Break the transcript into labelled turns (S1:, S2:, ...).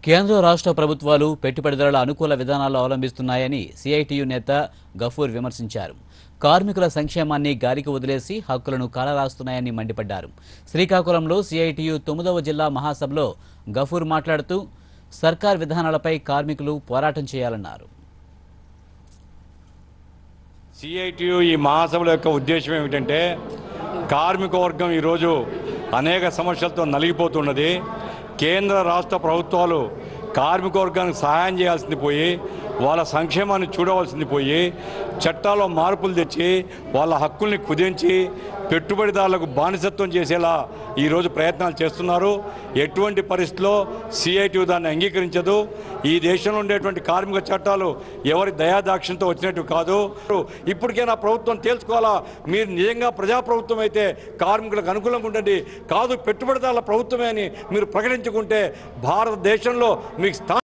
S1: కేంద్ర రాష్ట్ర ప్రభుత్వాలు పెట్టుబడిదారుల అనుకూల విధానాలు అవలంబిస్తున్నాయని సిఐటియు నేత గఫూర్ విమర్శించారు కార్మికుల సంక్షేమాన్ని గాలికి వదిలేసి హక్కులను కాలరాస్తున్నాయని మండిపడ్డారు శ్రీకాకుళంలో సిఐటియు తొమ్మిదవ జిల్లా మహాసభలో గఫూర్ మాట్లాడుతూ సర్కార్ విధానాలపై కార్మికులు పోరాటం చేయాలన్నారు
S2: సిఐటియు ఈ మహాసభల యొక్క ఉద్దేశం ఏమిటంటే కార్మిక వర్గం ఈరోజు అనేక సమస్యలతో నలిగిపోతున్నది కేంద్ర రాష్ట్ర ప్రభుత్వాలు కార్మిక వర్గానికి సహాయం చేయాల్సింది పోయి వాళ్ళ సంక్షేమాన్ని చూడవలసింది పోయి చట్టాల్లో మార్పులు తెచ్చి వాళ్ళ హక్కుల్ని కుదించి పెట్టుబడిదారులకు బానిసత్వం చేసేలా ఈరోజు ప్రయత్నాలు చేస్తున్నారు ఎటువంటి పరిస్థితిలో సిఐటి దాన్ని అంగీకరించదు ఈ దేశంలో ఉండేటువంటి కార్మిక చట్టాలు ఎవరి దయాదాక్షిణ్యంతో వచ్చినట్టు కాదు ఇప్పటికైనా ప్రభుత్వం తేల్చుకోవాలా మీరు నిజంగా ప్రజాప్రభుత్వం అయితే కార్మికులకు అనుకూలంగా ఉండండి కాదు పెట్టుబడిదారుల ప్రభుత్వమే అని మీరు ప్రకటించుకుంటే భారతదేశంలో మీకు స్థానం